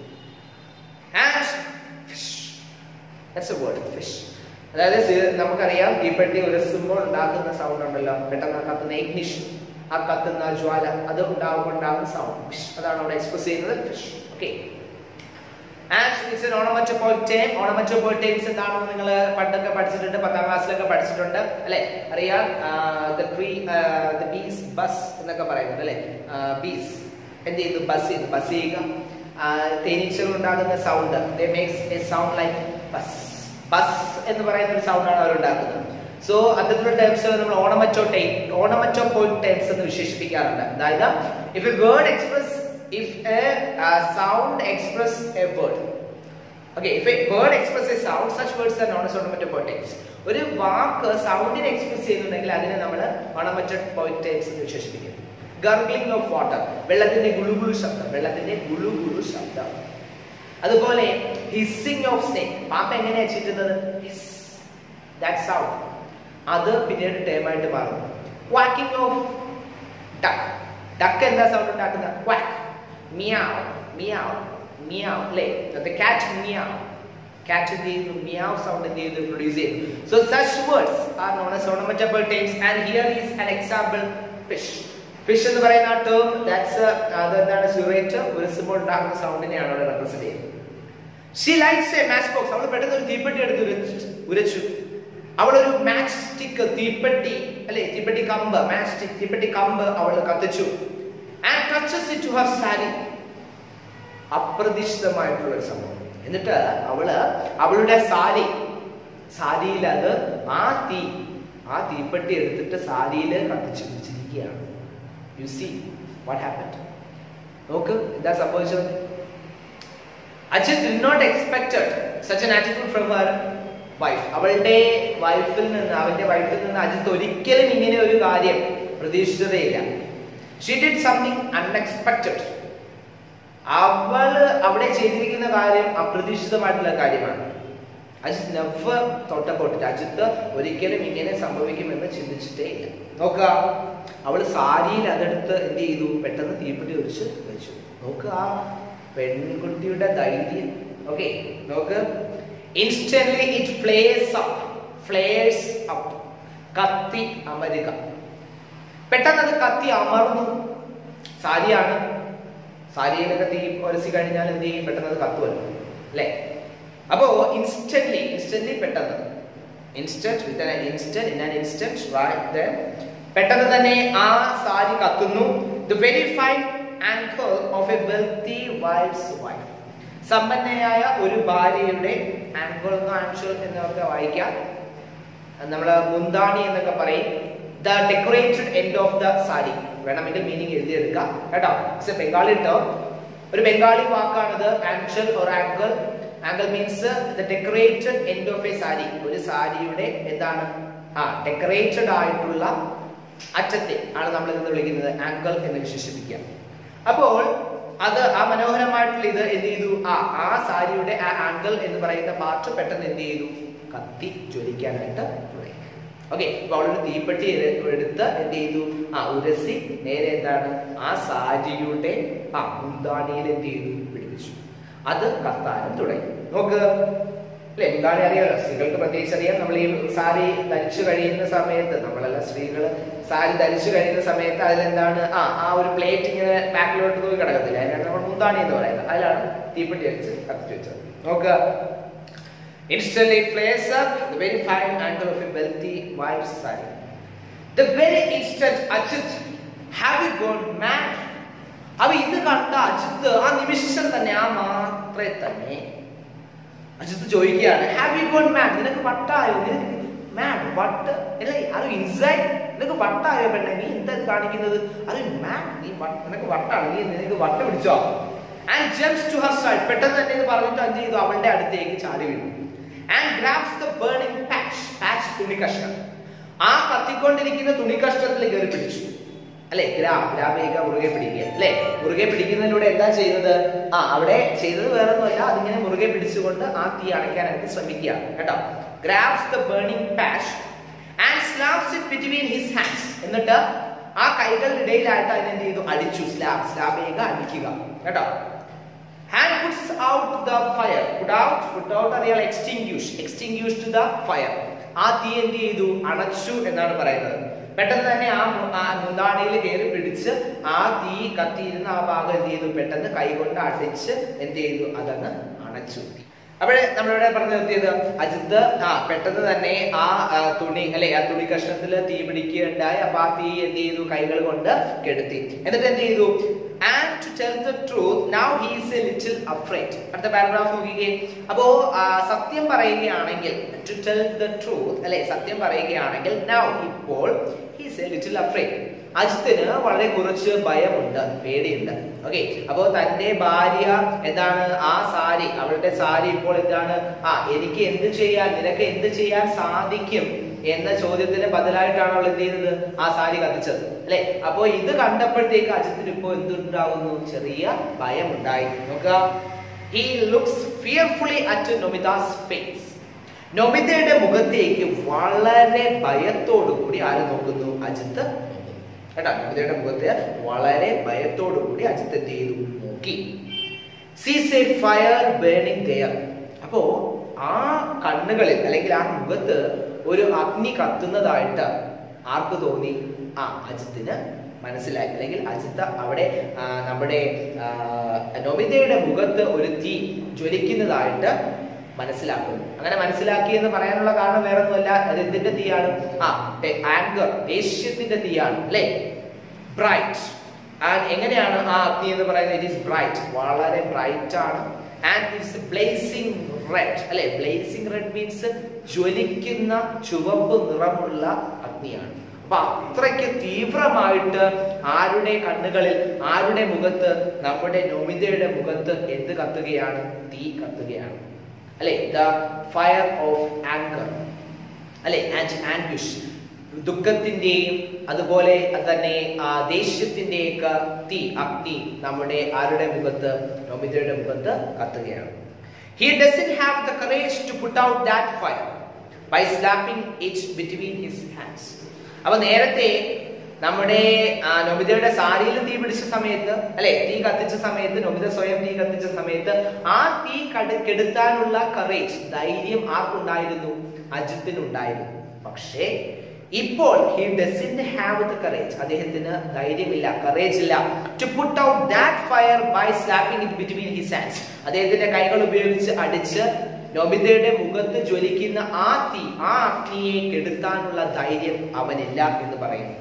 വേർഡ് ഫിഷ് അതായത് സി- നമുക്കറിയാം തീപ്പെട്ടി ഉരസുമ്പോൾ ഉണ്ടാക്കുന്ന സൗണ്ട് ഉണ്ടല്ലോ പെട്ടെന്ന് ആ കത്തുന്ന ഇഗ്നിഷൻ ആ കത്തുന്ന ജ്വാല അത് ഉണ്ടാകുമ്പോൾ ഉണ്ടാകുന്ന സൗണ്ട് അതാണ് അവിടെ എക്സ്പ്രസ് ചെയ്യുന്നത് ഫിഷ് ഓക്കെ ഓണമറ്റോപോയിട്ടേം ഓണമറ്റോപോയിട്ടേംസ് എന്താണെന്ന് നിങ്ങൾ പണ്ടൊക്കെ പഠിച്ചിട്ടുണ്ട് പത്താം ക്ലാസ്സിലൊക്കെ പഠിച്ചിട്ടുണ്ട് അല്ലെ അറിയാം ട്രീ ബീസ് ബസ് എന്നൊക്കെ പറയുന്നത് അല്ലെ ബീസ് എന്ത് ചെയ്തു ബസ് ചെയ്തു ബസ് ചെയ്യുക തേനീച്ചകൾ ഉണ്ടാകുന്ന sound makes a sound like buzz buzz എന്ന് പറയുന്ന ഒരു സൗണ്ടാണ് അവർ ഉണ്ടാക്കുന്നത് സോ അത്തരത്തിലുള്ള ടൈംസ് നമ്മൾ onomatopoeic onomatopoeic terms എന്ന് വിശേഷിപ്പിക്കാറുണ്ട് അതായത് if a word express if a sound express a word okay if a word express a sound such words are known as ഓണമറ്റോപോയിറ്റൈപ്സ് ഒരു വാക്ക് സൗണ്ടിനെ എക്സ്പ്രസ് ചെയ്യുന്നുണ്ടെങ്കിൽ അതിനെ നമ്മൾ ഓണമറ്റോപോയിറ്റൈപ്സ് എന്ന് വിശേഷിപ്പിക്കും ഗർഗ്ലിംഗ് ഓഫ് വാട്ടർ വെള്ളത്തിന്റെ ഗുളുഗുളു ശബ്ദം വെള്ളത്തിന്റെ ഗുളുഗുളു ശബ്ദം അതുപോലെ ഹിസ്സിംഗ് ഓഫ് സ്നേക് പാമ്പ് എങ്ങനെയാ ചീറ്റുന്നത് ഹിസ് ദാറ്റ് സൗണ്ട് അത് പിന്നീട് ടേമായിട്ട് മാറുന്നു ക്വാക്കിംഗ് ഓഫ് ഡക്ക് ഡക്ക് എന്താ സൗണ്ട് ഉണ്ടാക്കുന്നത് ക്വാക്ക് മിയാവ് മിയാവ് മിയാവ് അല്ലേ കാറ്റ് മിയാവ് കാറ്റ് എന്ത് ചെയ്യുന്നു മിയാവ് സൗണ്ട് എന്ത് ചെയ്യുന്നു പ്രൊഡ്യൂസ് ചെയ്യുന്നു so such words are known as onomatopoeic times and here is an example fish fish എന്ന് പറയുന്ന ആ ടേം ദാറ്റ്സ് അതെന്താണ് സ്യൂറേറ്റ് ഉരസുമ്പോൾ ഉണ്ടാകുന്ന സൗണ്ടിനെയാണ് അവിടെ റെപ്രസെന്റ് ചെയ്യുന്നത് she lights a match box അവൾ പെട്ടെന്ന് ഒരു തീപ്പെട്ടി എടുത്ത് ഉരച്ചു ഉരച്ചു അവളൊരു മാച്ച് സ്റ്റിക്ക് തീപ്പെട്ടി അല്ലെ തീപ്പെട്ടി കമ്പ് മാച്ച് സ്റ്റിക്ക് തീപ്പെട്ടി കമ്പ് അവൾ കത്തിച്ചു and touches it to her sari അപ്രതീക്ഷിതമായിട്ടുള്ള ഒരു സംഭവം എന്നിട്ട് അവള് അവളുടെ സാരി സാരിയിൽ അത് ആ തീ ആ തീപ്പെട്ടി എടുത്തിട്ട് സാരിയിൽ കത്തിച്ചു വെച്ചിരിക്കുകയാണ് യു സി വാട്ട് ഹാപ്പൻ നോക്ക് എന്താ സംഭവിച്ചത് Ajith did not expected such an attitude from her wife അവളുടെ വൈഫിൽ നിന്ന് അവന്റെ വൈഫിൽ നിന്ന് അജിത്ത് ഒരിക്കലും ഇങ്ങനെ ഒരു കാര്യം പ്രതീക്ഷിച്ചതേയില്ല ഷീ ഡിഡ് സംതിങ് അൺഎക്സ്പെക്റ്റഡ് അവള് അവിടെ ചെയ്തിരിക്കുന്ന കാര്യം അപ്രതീക്ഷിതമായിട്ടുള്ള കാര്യമാണ് അജിത്ത് നെവർ തൊട്ടപ്പോട്ടിട്ട് അജിത്ത് ഒരിക്കലും ഇങ്ങനെ സംഭവിക്കുമെന്ന് ചിന്തിച്ചിട്ടേ ഇല്ല നോക്കുക അവള് സാരിയിൽ അതെടുത്ത് എന്ത് ചെയ്തു പെട്ടെന്ന് തീപ്പെട്ടി ഒഴിച്ച് വെച്ചു നോക്കുക ആ പെൺകുട്ടിയുടെ ധൈര്യം ഓക്കെ നോക്ക് instantly it flares up flares up കത്തി അമരുക പെട്ടെന്ന് അത് കത്തി അമർന്നു സാരിയാണ് സാരിയിലൊക്കെ തീ ഒരസി കഴിഞ്ഞാൽ എന്ത് ചെയ്യും പെട്ടെന്ന് അത് കത്തുമല്ലോ അല്ലേ അപ്പോ ഇൻസ്റ്റന്റ്ലി ഇൻസ്റ്റന്റ്ലി പെട്ടെന്ന് instant with an instant in an instant right പെട്ടെന്ന് തന്നെ ആ സാരി കത്തുന്നു the very fine anchor of a wealthy wife's wife സമ്പന്നയായ ഒരു ഭാര്യയുടെ ആങ്കർ എന്നോ ആൻഷർ എന്നൊക്കെ വായിക്കാം നമ്മള് മുന്താണി എന്നൊക്കെ പറയും the decorated end of the sari വേണമെങ്കിൽ മീനിങ് എഴുതിയെടുക്കാം കേട്ടോ ഇറ്റ്സ് എ ബംഗാളി ടേം ഒരു ബംഗാളി വാക്കാണിത് anchal or angle angle means the decorated end of a sari ഒരു സാരിയുടെ എന്താണ് ആ ഡെക്കറേറ്റഡ് ആയിട്ടുള്ള അറ്റത്തെ ആണ് നമ്മൾ ഇന്ന് വിളിക്കുന്നത് ആംഗിൾ എന്ന് വിശേഷിപ്പിക്കുക അപ്പോൾ അത് ആ മനോഹരമായിട്ടുള്ള ഇത് എന്ത് ചെയ്തു ആ ആ സാരിയുടെ ആ ആംഗിൾ എന്ന് പറയുന്ന പാർട്ട് പെട്ടെന്ന് എന്ത് ചെയ്തു കത്തി ജ്വലിക്കാനായിട്ട് തുടങ്ങി ഓക്കെ അപ്പൊ അവളൊരു തീപ്പെട്ടി എട്- എടുത്ത് എന്ത് ചെയ്തു ആ ഉരസി നേരെ എന്താണ് ആ സാരിയുടെ ആ മുന്താണിയിൽ എന്ത് ചെയ്തു പിടിപ്പിച്ചു അത് കത്താനും തുടങ്ങി നോക്ക് അല്ലെ മുന്താണി അറിയാലോ സ്ത്രീകൾക്ക് പ്രത്യേകിച്ച് അറിയാം നമ്മൾ ഈ സാരി ധരിച്ചു കഴിയുന്ന സമയത്ത് നമ്മളല്ല സ്ത്രീകൾ സാരി ധരിച്ചു കഴിയുന്ന സമയത്ത് അതിലെന്താണ് ആ ആ ഒരു പ്ലേറ്റ് ഇങ്ങനെ ബാക്കിലോട്ട് പോയി കിടക്കത്തില്ല അതിനാണ് നമ്മൾ മുന്താണി എന്ന് പറയുന്നത് അതിലാണ് തീപ്പെട്ടി അടിച്ച് കത്തിച്ചു വെച്ചത് നോക്കുക Instantly it flares up the very fine angle of a wealthy wife's sari. The very instant Ajit have you gone mad? അവ ഇത് കണ്ട അജിത്ത് ആ നിമിഷം തന്നെ ആ മാത്രമേ തന്നെ അജിത്ത് ചോദിക്കുകയാണ് ഹാവ് യു ഗോൺ മാഡ് നിനക്ക് വട്ടായോ നിനക്ക് മാഡ് വട്ട് അല്ല അത് ഇൻസൈഡ് നിനക്ക് വട്ടായോ പെണ്ണെ നീ എന്താ ഇത് കാണിക്കുന്നത് അത് മാഡ് നീ വട്ട്- നിനക്ക് വട്ടാണ് നീ നിനക്ക് വട്ട് പിടിച്ചോ and jumps to her side പെട്ടെന്ന് തന്നെ ഇത് പറഞ്ഞിട്ട് അഞ്ച് ചെയ്തു അവളുടെ അടുത്തേക്ക് ചാടി വീണു and grabs the burning patch patch തുണി കഷ്ണം ആ കത്തിക്കൊണ്ടിരിക്കുന്ന തുണി കഷ്ണത്തിൽ കയറി പിടിച്ചു അല്ലെ ഗ്രാം ഗ്രാമേക മുറുകെ പിടിക്കുക അല്ലെ മുറുകെ പിടിക്കുന്നതിലൂടെ എന്താ ചെയ്യുന്നത് ആ അവിടെ ചെയ്തത് വേറൊന്നുമല്ല അതിങ്ങനെ മുറുകെ പിടിച്ചുകൊണ്ട് ആ തീ അണയ്ക്കാനായിട്ട് ശ്രമിക്കുക കേട്ടോ grabs the burning patch and slaps it between his hands എന്നിട്ട് ആ കൈകളുടെ ഇടയിലായിട്ട് അതിനെന്ത് ചെയ്തു അടിച്ചു സ്ലാബ് സ്ലാബേക അടിക്കുക കേട്ടോ hand puts out the fire put out put out അറിയാം എക്സ്റ്റിങ്ക്യൂഷ് എക്സ്റ്റിങ്ക്യൂഷ്ഡ് ദ ഫയർ ആ തീ എന്ത് ചെയ്തു അണച്ചു എന്നാണ് പറയുന്നത് പെട്ടെന്ന് തന്നെ ആ മു- ആ മുന്താണിയിൽ കയറി പിടിച്ച് ആ തീ കത്തിയിരുന്ന ആ ഭാഗം എന്ത് ചെയ്തു പെട്ടെന്ന് കൈകൊണ്ട് അടിച്ച് എന്ത് ചെയ്തു അതങ്ങ് അണച്ചു അപ്പോഴേ നമ്മളിവിടെ പറഞ്ഞു നിർത്തിയത് അജിത്ത് ആ പെട്ടെന്ന് തന്നെ ആ ആ, തുണി അല്ലെ ആ തുണി കഷ്ണത്തിൽ തീ പിടിക്കുകയുണ്ടായി അപ്പൊ ആ തീ എന്ത് ചെയ്തു കൈകൾ കൊണ്ട് കെടുത്തി എന്നിട്ട് എന്ത് ചെയ്തു and to tell the truth now he is a little afraid അടുത്ത പാരഗ്രാഫ് നോക്കിക്കേ അപ്പോ ആ, സത്യം പറയുകയാണെങ്കിൽ ടു ടെൽ ദ ട്രൂത്ത് അല്ലെ സത്യം പറയുകയാണെങ്കിൽ നൗ ഇപ്പോൾ ഹീസ് എ ലിറ്റിൽ അഫ്രൈറ്റ് അജിത്തിന് വളരെ കുറച്ച് ഭയമുണ്ട് പേടിയുണ്ട് ഓക്കെ അപ്പോ തന്റെ ഭാര്യ എന്താണ് ആ സാരി അവളുടെ സാരി ഇപ്പോൾ എന്താണ് ആ എനിക്ക് എന്ത് ചെയ്യാൻ നിനക്ക് എന്ത് ചെയ്യാൻ സാധിക്കും എന്ന ചോദ്യത്തിന് ബദലായിട്ടാണ് അവൾ എന്ത് ചെയ്യുന്നത് ആ സാരി കത്തിച്ചത് അല്ലെ അപ്പോ ഇത് കണ്ടപ്പോഴത്തേക്ക് അജിത്തിന് ഇപ്പോ എന്തുണ്ടാകുന്നു ചെറിയ ഭയം ഉണ്ടായി നോക്കുക he looks fearfully at Nomita's face നൊമിതയുടെ മുഖത്തേക്ക് വളരെ ഭയത്തോടു കൂടി ആര് നോക്കുന്നു അജിത്ത് നോക്കുന്നു കേട്ടോ നൊമിതയുടെ മുഖത്ത് വളരെ ഭയത്തോടു കൂടി അജിത്ത് എന്ത് ചെയ്തു നോക്കി സീസ് എ ഫയർ ബേണിംഗ് ദയർ അപ്പോ ആ കണ്ണുകളിൽ അല്ലെങ്കിൽ ആ മുഖത്ത് ഒരു അഗ്നി കത്തുന്നതായിട്ട് ആർക്ക് തോന്നി ആ അജിത്തിന് മനസ്സിലായി അല്ലെങ്കിൽ അജിത്ത് അവിടെ ആ, നമ്മുടെ ആ, നൊമിതയുടെ മുഖത്ത് ഒരു തീ ജ്വലിക്കുന്നതായിട്ട് മനസ്സിലാക്കുന്നു അങ്ങനെ മനസ്സിലാക്കി എന്ന് പറയാനുള്ള കാരണം വേറെ ഒന്നുമല്ല അത് എന്തിന്റെ തീയാണ് ആ ആങ്കർ ദേഷ്യത്തിന്റെ തീയാണ് അല്ലെ ബ്രൈറ്റ് ആൻഡ് എങ്ങനെയാണ് ആ അഗ്നി എന്ന് പറയുന്നത് ഇറ്റ് ഈസ് ബ്രൈറ്റ് വളരെ ബ്രൈറ്റ് ആണ് ആൻഡ് ഇറ്റ്സ് ബ്ലേസിംഗ് റെഡ് അല്ലെ ബ്ലേസിംഗ് റെഡ് മീൻസ് ജ്വലിക്കുന്ന ചുവപ്പ് നിറമുള്ള അഗ്നിയാണ് അപ്പൊ അത്രയ്ക്ക് തീവ്രമായിട്ട് ആരുടെ കണ്ണുകളിൽ ആരുടെ മുഖത്ത് നമ്മുടെ നോമിതയുടെ മുഖത്ത് എന്ത് കത്തുകയാണ് തീ കത്തുകയാണ് അല്ലെ ദ ഫയർ ഓഫ് ആങ്കർ അല്ലെ ആൻഡ് ആൻഡ്വിഷ് ദുഃഖത്തിന്റെയും അതുപോലെ തന്നെ ആ ദേഷ്യത്തിന്റെയൊക്കെ തീ അഗ്നി നമ്മുടെ ആരുടെ മുഖത്ത് നോമിതയുടെ മുഖത്ത് കത്തുകയാണ് he doesn't have the courage to put out that fire by slapping it between his hands അപ്പൊ നേരത്തെ നമ്മുടെ ആ, നൊമിതയുടെ സാരിയിൽ തീ പിടിച്ച സമയത്ത് അല്ലെ തീ കത്തിച്ച സമയത്ത് നൊമിത സ്വയം തീ കത്തിച്ച സമയത്ത് ആ തീ കട കെടുത്താനുള്ള കറേജ് ധൈര്യം ആർക്കുണ്ടായിരുന്നു അജിത്തിനുണ്ടായിരുന്നു പക്ഷേ ഇപ്പോൾ he doesn't have the courage അദ്ദേഹത്തിന് ധൈര്യമില്ല കറേജ് ഇല്ല to put out that fire by slapping it between his hands അദ്ദേഹത്തിന്റെ കൈകൾ ഉപയോഗിച്ച് അടിച്ച് നൊബിതയുടെ മുഖത്ത് ജ്വലിക്കുന്ന ആ തീ ആ അഗ്നിയെ കെടുത്താനുള്ള ധൈര്യം അവനില്ല എന്ന് പറയുന്നു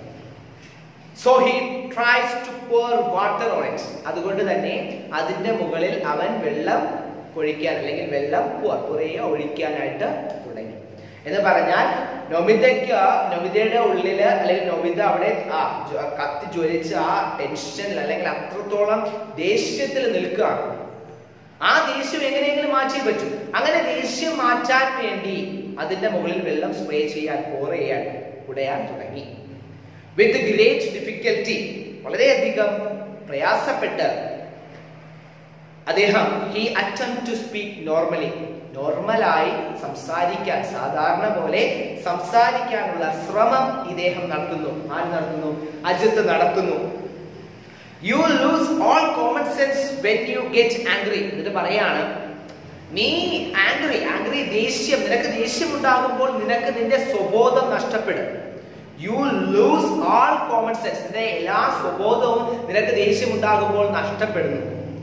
so he tries to pour water on it അതുകൊണ്ട് തന്നെ അതിന്റെ മുകളിൽ അവൻ വെള്ളം ഒഴിക്കാൻ അല്ലെങ്കിൽ വെള്ളം pour കുറേ ഒഴിക്കാനായിട്ട് തുടങ്ങി എന്ന് പറഞ്ഞാൽ നൊമിതയ്ക്ക് നൊമിതയുടെ ഉള്ളില് അല്ലെങ്കിൽ നൊമിത അവിടെ ആ ജ്വ- കത്തി ജ്വലിച്ച് ആ ടെൻഷനിൽ അല്ലെങ്കിൽ അത്രത്തോളം ദേഷ്യത്തിൽ നിൽക്കുകയാണ് ആ ദേഷ്യം എങ്ങനെയെങ്കിലും മാറ്റിയേ പറ്റൂ അങ്ങനെ ദേഷ്യം മാറ്റാൻ വേണ്ടി അതിന്റെ മുകളിൽ വെള്ളം സ്പ്രേ ചെയ്യാൻ പോർ ചെയ്യാൻ കുടയാൻ തുടങ്ങി വിത്ത് ഗ്രേറ്റ് ഡിഫിക്കൽറ്റി വളരെയധികം പ്രയാസപ്പെട്ട് അദ്ദേഹം ഹി അറ്റം ടു സ്പീക്ക് നോർമലി നോർമലായി സംസാരിക്കാൻ സാധാരണ പോലെ സംസാരിക്കാനുള്ള ശ്രമം ഇദ്ദേഹം നടത്തുന്നു ആര് നടത്തുന്നു അജിത്ത് നടത്തുന്നു you lose all common sense when you get angry എന്നിട്ട് പറയാണ് നീ ആംഗ്രി ആംഗ്രി ദേഷ്യം നിനക്ക് ദേഷ്യം ഉണ്ടാകുമ്പോൾ നിനക്ക് നിന്റെ സ്വബോധം നഷ്ടപ്പെടും you lose all common sense നിന്റെ എല്ലാ സ്വബോധവും നിനക്ക് ദേഷ്യം ഉണ്ടാകുമ്പോൾ നഷ്ടപ്പെടുന്നു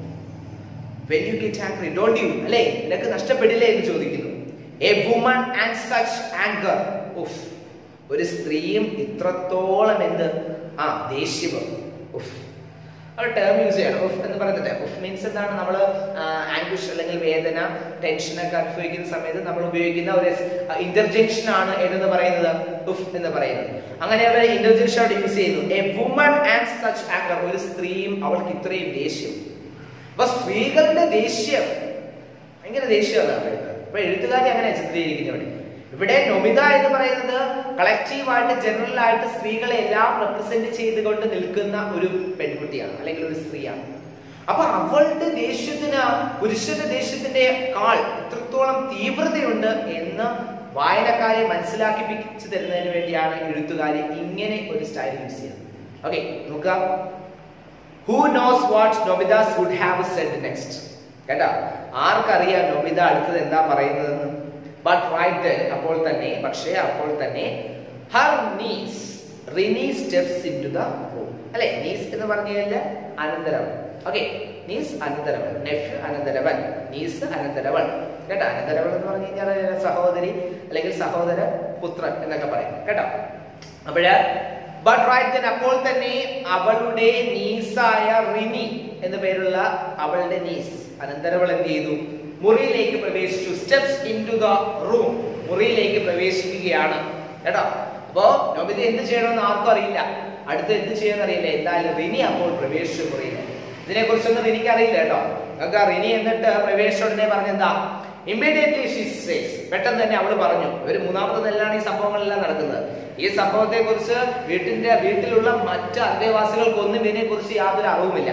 when you get angry don't you അല്ലേ നിനക്ക് നഷ്ടപ്പെടില്ലേ എന്ന് ചോദിക്കുന്നു a woman and such anger ഉഫ് ഒരു സ്ത്രീയും ഇത്രത്തോളം എന്ത് ആ ദേഷ്യം ഉഫ് ഒരു ടേം യൂസ് ചെയ്യണം ഉഫ് എന്ന് പറയുന്നത് ഉഫ് മീൻസ് എന്താണ് നമ്മൾ ആംഗ്വിഷ് അല്ലെങ്കിൽ വേദന ടെൻഷനൊക്കെ അനുഭവിക്കുന്ന സമയത്ത് നമ്മൾ ഉപയോഗിക്കുന്ന ഒരു ഇന്റർജെക്ഷൻ ആണ് ഏതെന്ന് പറയുന്നത് ഉഫ് എന്ന് പറയുന്നത് അങ്ങനെയുള്ള ഇന്റർജെക്ഷൻ അവിടെ യൂസ് ചെയ്യുന്നു a woman and such anger ഒരു സ്ത്രീയും അവൾക്ക് ഇത്രയും ദേഷ്യം അപ്പൊ സ്ത്രീകളുടെ ദേഷ്യം ഭയങ്കര ദേഷ്യമാണ് പറയുന്നത് അപ്പൊ എഴുത്തുകാരി അങ്ങനെ ചിത്രീകരിക്കുന്നത് ഇവിടെ ഇവിടെ നൊമിത എന്ന് പറയുന്നത് കളക്റ്റീവ് ആയിട്ട് ജനറൽ ആയിട്ട് സ്ത്രീകളെ എല്ലാം റെപ്രസെന്റ് ചെയ്തുകൊണ്ട് നിൽക്കുന്ന ഒരു പെൺകുട്ടിയാണ് അല്ലെങ്കിൽ ഒരു സ്ത്രീയാണ് അപ്പൊ അവളുടെ ദേഷ്യത്തിന് പുരുഷന്റെ ദേഷ്യത്തിന്റെ കാൾ ഇത്രത്തോളം തീവ്രതയുണ്ട് എന്ന് വായനക്കാരെ മനസ്സിലാക്കിപ്പിച്ചു തരുന്നതിന് വേണ്ടിയാണ് എഴുത്തുകാരി ഇങ്ങനെ ഒരു സ്റ്റൈൽ യൂസ് ചെയ്യുന്നത് ഓക്കെ നോക്കുക who knows what Nomita's would have said next കേട്ടോ ആർക്കറിയാം നൊബിത അടുത്തത് എന്താ പറയുന്നതെന്ന് ബട്ട് റൈറ്റ് അപ്പോൾ തന്നെ പക്ഷേ അപ്പോൾ തന്നെ her niece Rini steps into the room അല്ലെ നീസ് എന്ന് പറഞ്ഞു കഴിഞ്ഞാൽ അനന്തരവൻ ഓക്കെ നീസ് അനന്തരവൻ നെഫ്യൂ അനന്തരവൻ നീസ് അനന്തരവൻ കേട്ടോ അനന്തരവൻ എന്ന് പറഞ്ഞു കഴിഞ്ഞാൽ സഹോദരി അല്ലെങ്കിൽ സഹോദര പുത്രൻ എന്നൊക്കെ പറയും കേട്ടോ അപ്പോഴ് ബട്ട് റൈറ്റ് ദെൻ അപ്പോൾ തന്നെ അവളുടെ നീസായ റിനി എന്ന പേരുള്ള അവളുടെ നീസ് അനന്തരവൾ എന്ത് ചെയ്തു മുറിയിലേക്ക് പ്രവേശിച്ചു steps into the room മുറിയിലേക്ക് പ്രവേശിക്കുകയാണ് കേട്ടോ അപ്പോ നൊബിത എന്ത് ചെയ്യണമെന്ന് ആർക്കും അറിയില്ല അടുത്ത് എന്ത് ചെയ്യുമെന്ന് അറിയില്ല എന്തായാലും റിനി അപ്പോൾ പ്രവേശിച്ചു മുറിയിൽ ഇതിനെ കുറിച്ചൊന്നും റിനിക്ക് അറിയില്ല കേട്ടോ നമുക്ക് റിനി എന്നിട്ട് പ്രവേശിച്ച ഉടനെ പറഞ്ഞെന്താ ഇമ്മീഡിയറ്റ്ലി ഷീ സേസ് പെട്ടെന്ന് തന്നെ അവള് പറഞ്ഞു ഒരു മൂന്നാമത്തെ നെല്ലാണ് ഈ സംഭവങ്ങളെല്ലാം നടക്കുന്നത് ഈ സംഭവത്തെ കുറിച്ച് വീട്ടിന്റെ വീട്ടിലുള്ള മറ്റ് അന്തേവാസികൾക്കൊന്നും ഇതിനെ കുറിച്ച് യാതൊരു അറിവുമില്ല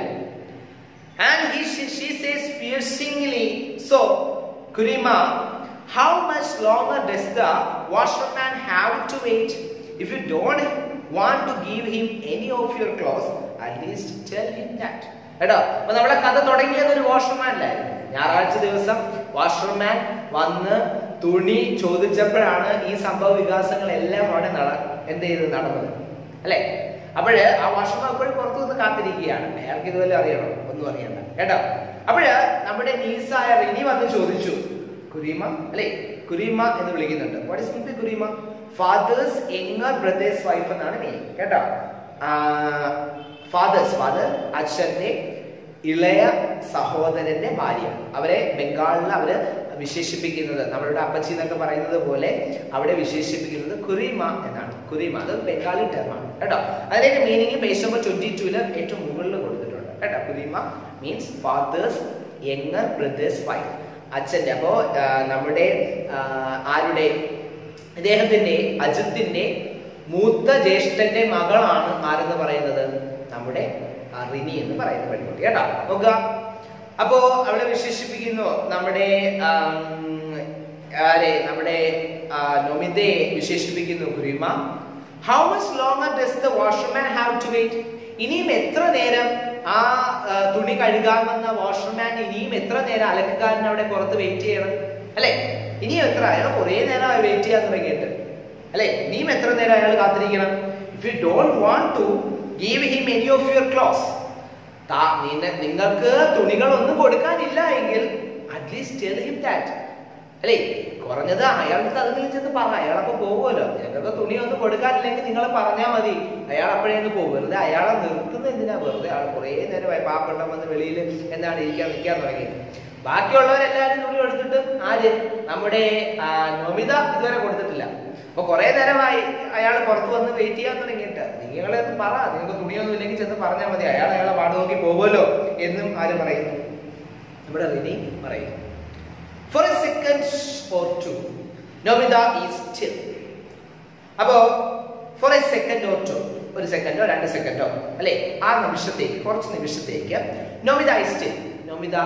And he, she, she says piercingly, So, Kurima, how much longer does the washerman have to wait? If you don't want to give him any of your clothes, at least tell him that. കേട്ടോ അപ്പൊ നമ്മളെ കഥ തുടങ്ങിയത് ഒരു washerman അല്ലായിരുന്നു ഞായറാഴ്ച ദിവസം washerman വന്ന് തുണി ചോദിച്ചപ്പോഴാണ് ഈ സംഭവ വികാസങ്ങളെല്ലാം അവിടെ നട എന്ത് ചെയ്ത് നടന്നത് അല്ലെ അപ്പോഴ് ആ വാഷർമാൻ അപ്പോഴും പുറത്തു നിന്ന് കാത്തിരിക്കുകയാണ് അയാൾക്ക് ഇതുവരെ അറിയണോ ഒന്നും അറിയണ്ട കേട്ടോ അപ്പോഴ് നമ്മുടെ നീസായ റിനി വന്ന് ചോദിച്ചു കുരീമ അല്ലെ കുരീമ എന്ന് വിളിക്കുന്നുണ്ട് what is mean kurima father's younger brother's wife എന്നാണ് മീൻ കേട്ടോ ഫാദേഴ്സ് ഫാദർ അച്ഛന്റെ ഇളയ സഹോദരന്റെ ഭാര്യ അവരെ ബംഗാളിൽ അവര് വിശേഷിപ്പിക്കുന്നത് നമ്മളുടെ അപ്പച്ചി എന്നൊക്കെ പറയുന്നത് പോലെ അവിടെ വിശേഷിപ്പിക്കുന്നത് കുറിമ എന്നാണ് കുറിമ അത് ബംഗാളി ടേമാണ് കേട്ടോ അതിലേക്ക് മീനിങ് പേജ് നമ്പർ ട്വന്റി ടൂല് ഏറ്റവും മുകളിൽ കൊടുത്തിട്ടുണ്ട് കേട്ടോ kurima means father's younger brother's wife അച്ഛന്റെ അപ്പോ ആ, നമ്മുടെ ആ, ആരുടെ ഇദ്ദേഹത്തിന്റെ അജിത്തിന്റെ മൂത്ത ജ്യേഷ്ഠന്റെ മകളാണ് ആരെന്ന് പറയുന്നത് നമ്മുടെ ആ, റിനി എന്ന് പറയുന്ന പെൺകുട്ടി കേട്ടോ നോക്കുക അപ്പോ അവിടെ വിശേഷിപ്പിക്കുന്നു നമ്മുടെ ആം, ആരെ നമ്മുടെ ആ, നൊമിതയെ വിശേഷിപ്പിക്കുന്നു kurima how much longer does the washerman have to wait ഇനിയും എത്ര നേരം ആ ആ, തുണി കഴുകാമെന്ന വാഷർമാൻ ഇനിയും എത്ര നേരം അലക്കുകാരൻ അവിടെ പുറത്ത് വെയിറ്റ് ചെയ്യണം അല്ലെ ഇനിയും എത്ര അയാൾ കുറേ നേരം വെയിറ്റ് ചെയ്യാൻ തുടങ്ങിയിട്ട് അല്ലെ ഇനിയും എത്ര നേരം അയാൾ കാത്തിരിക്കണം if you don't want to give him any of your clothes നിങ്ങൾക്ക് തുണികളൊന്നും കൊടുക്കാനില്ല എങ്കിൽ അറ്റ്ലീസ്റ്റ് ടെൽ ഹിം ദാറ്റ് അല്ലേ കുറഞ്ഞത് അയാൾക്ക് അതെങ്കിലും ചെന്ന് പറ അയാളപ്പോ പോകുമല്ലോ ഞങ്ങൾക്ക് തുണിയൊന്നും കൊടുക്കാനില്ലെങ്കിൽ നിങ്ങൾ പറഞ്ഞാൽ മതി അയാൾ അപ്പോഴേന്ന് പോകും വെറുതെ അയാളെ നിർത്തുന്ന എന്തിനാ വെറുതെ ആൾ കുറേ നേരമായി പാപ്പട്ടം വന്ന് വെളിയിൽ എന്താണ് ഇരിക്കാൻ നിൽക്കാൻ തുടങ്ങി ബാക്കിയുള്ളവരെല്ലാരും തുണി കൊടുത്തിട്ട് ആര് നമ്മുടെ ആ, നൊമിത ഇതുവരെ കൊടുത്തിട്ടില്ല അപ്പൊ കുറെ നേരമായി അയാൾ പുറത്ത് വന്ന് വെയിറ്റ് ചെയ്യാൻ തുടങ്ങിയിട്ട് നിങ്ങളെ ഒന്ന് പറ നിങ്ങൾക്ക് തുണിയൊന്നും ഇല്ലെങ്കിൽ ചെന്ന് പറഞ്ഞാൽ മതി അയാൾ അയാളെ പാട് നോക്കി പോകുമല്ലോ എന്നും ആര് പറയുന്നു നമ്മുടെ റിനി പറയുന്നു for a second or two Nomita is still അപ്പോ for a second or two ഒരു സെക്കൻഡോ രണ്ട് സെക്കൻഡോ അല്ലെ ആ നിമിഷത്തേക്ക് കുറച്ച് നിമിഷത്തേക്ക് നൊമിത ഈസ് സ്റ്റിൽ നൊമിത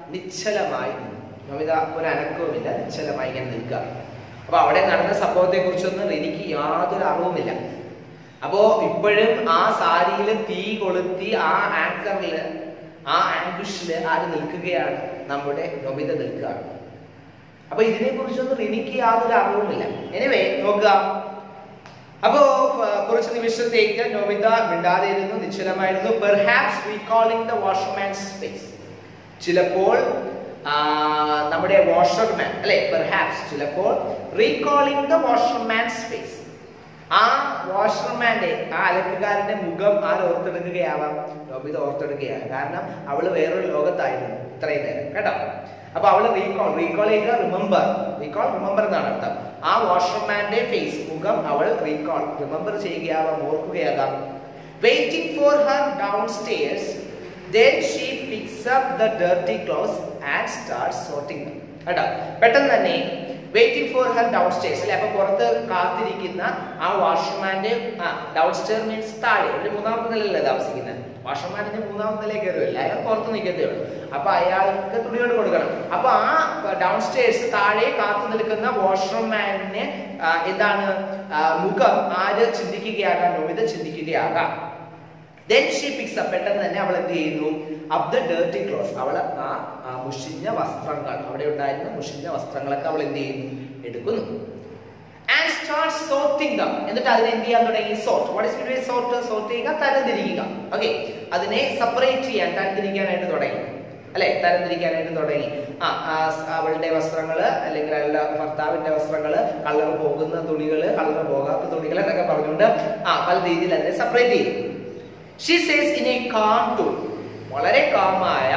നിശ്ചലമായി നിന്നു നമിത ഒരു അനക്കവുമില്ല നിശ്ചലമായി ഇങ്ങനെ നിൽക്കുക അപ്പൊ അവിടെ നടന്ന സംഭവത്തെ കുറിച്ചൊന്നും എനിക്ക് യാതൊരു അറിവുമില്ല അപ്പോ ഇപ്പോഴും ആ സാരിയിൽ തീ കൊളുത്തി ആ ആങ്കറില് ആ ആംബുഷില് ആര് നിൽക്കുകയാണ് നമ്മുടെ നൊബിത നിൽക്കുകയാണ് അപ്പൊ ഇതിനെ കുറിച്ചൊന്നും എനിക്ക് യാതൊരു അറിവുമില്ല എനിവേ നോക്കുക അപ്പോ ഫ- കുറച്ച് നിമിഷത്തേക്ക് നോബിത മിണ്ടാതിരുന്നു നിശ്ചലമായിരുന്നു perhaps recalling the washerman's face ചിലപ്പോൾ ആ, നമ്മുടെ വാഷർമാൻ അല്ലെ പെർഹാപ്സ് ചിലപ്പോൾ റീകോളിംഗ് ദ വാഷർമാൻസ് ഫേസ് ആ വാഷർമാന്റെ ആ അലക്കുകാരന്റെ മുഖം ആര് ഓർത്തെടുക്കുകയാവാം നോബിത ഓർത്തെടുക്കുകയാണ് കാരണം അവള് വേറൊരു ലോകത്തായിരുന്നു ഇത്രയും നേരം കേട്ടോ അപ്പൊ അവള് റീകോൾ റീകോൾ ചെയ്യുക റിമെമ്പർ റീകോൾ റിമെമ്പർ എന്നാണ് അർത്ഥം ആ വാഷർമാന്റെ ഫേസ് മുഖം അവൾ റീകോൾ റിമെമ്പർ ചെയ്യുകയാവാം ഓർക്കുകയാകാം waiting for her downstairs then she picks up the dirty clothes and starts sorting them കേട്ടോ പെട്ടെന്ന് തന്നെ waiting for her downstairs അല്ലെ അപ്പൊ പുറത്ത് കാത്തിരിക്കുന്ന ആ വാഷർമാന്റെ ആ ഡൗൺ സ്റ്റെയർ മീൻസ് താഴെ ഒരു മൂന്നാമത്തെ നിലയിലല്ലേ താമസിക്കുന്നത് വാഷർമാന്റെ മൂന്നാമത്തെ നിലയിൽ കയറുമല്ല അയാൾ പുറത്ത് നിൽക്കത്തേ ഉള്ളൂ അപ്പൊ അയാൾക്ക് തുണിയോട് കൊടുക്കണം അപ്പൊ ആ ഡൗൺ സ്റ്റേഴ്സ് താഴെ കാത്തു നിൽക്കുന്ന വാഷർമാനെ എന്താണ് ആ, മുഖം ആര് ചിന്തിക്കുകയാകാം നോവിത ചിന്തിക്കുകയാകാം ദെൻ ഷീ പിക്സ് അപ്പ് പെട്ടെന്ന് തന്നെ അവൾ എന്ത് ചെയ്യുന്നു അപ് ദ ഡേർട്ടി ക്ലോസ് അവൾ ആ ആ മുഷിഞ്ഞ വസ്ത്രങ്ങൾ അവിടെ ഉണ്ടായിരുന്ന മുഷിഞ്ഞ വസ്ത്രങ്ങളൊക്കെ അവൾ എന്ത് ചെയ്യുന്നു എടുക്കുന്നു ആൻഡ് സ്റ്റാർട്ട് സോർട്ടിംഗ് ദം എന്നിട്ട് അതിനെ എന്ത് ചെയ്യാൻ തുടങ്ങി sort what is mean sort sort ചെയ്യുക തരംതിരിക്കുക ഓക്കെ അതിനെ സെപ്പറേറ്റ് ചെയ്യാൻ തരംതിരിക്കാനായിട്ട് തുടങ്ങി അല്ലെ തരംതിരിക്കാനായിട്ട് തുടങ്ങി ആ ആ, സ് അവളുടെ വസ്ത്രങ്ങള് അല്ലെങ്കിൽ അവളുടെ ഭർത്താവിന്റെ വസ്ത്രങ്ങള് കളർ പോകുന്ന തുണികള് കളർ പോകാത്ത തുണികൾ എന്നൊക്കെ പറഞ്ഞുകൊണ്ട് ആ പല രീതിയിൽ അതിനെ സെപ്പറേറ്റ് ചെയ്തു she says in a calm tone വളരെ കാമായ